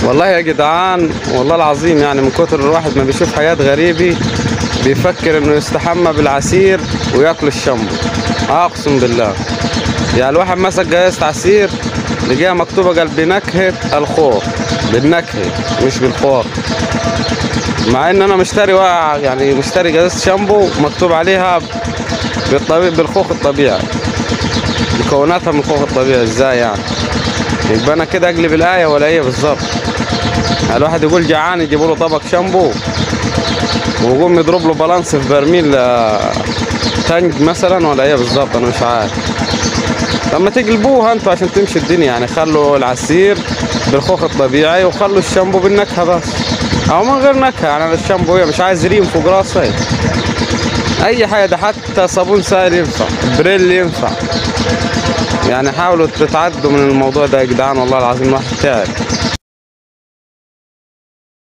والله يا جدعان والله العظيم يعني من كتر الواحد ما بيشوف حاجات غريبة بيفكر انه يستحمى بالعسير وياكل الشامبو اقسم بالله يعني الواحد مسك جايزة عسير لقيها مكتوبة قال بنكهة الخوخ بالنكهة مش بالخوخ مع ان انا مشتري واقع يعني مشتري جايزة شامبو مكتوب عليها بالطبيعي بالخوخ الطبيعي مكوناتها من الخوخ الطبيعي ازاي يعني يبقى انا كده اقلب الايه ولا ايه بالظبط الواحد يقول جعان يجيبوا له طبق شامبو ويقوم يضرب له بالانس في برميل آه، تانج مثلا ولا ايه بالظبط انا مش عارف لما تقلبوها انتوا عشان تمشي الدنيا يعني خلوا العسير بالخوخ الطبيعي وخلوا الشامبو بالنكهه بس او من غير نكهه يعني الشامبو هي مش عايز ريم فوق راسي اي حاجه ده حتى صابون سائل ينفع بريل ينفع يعني حاولوا تتعدوا من الموضوع ده يا جدعان والله العظيم الواحد تعب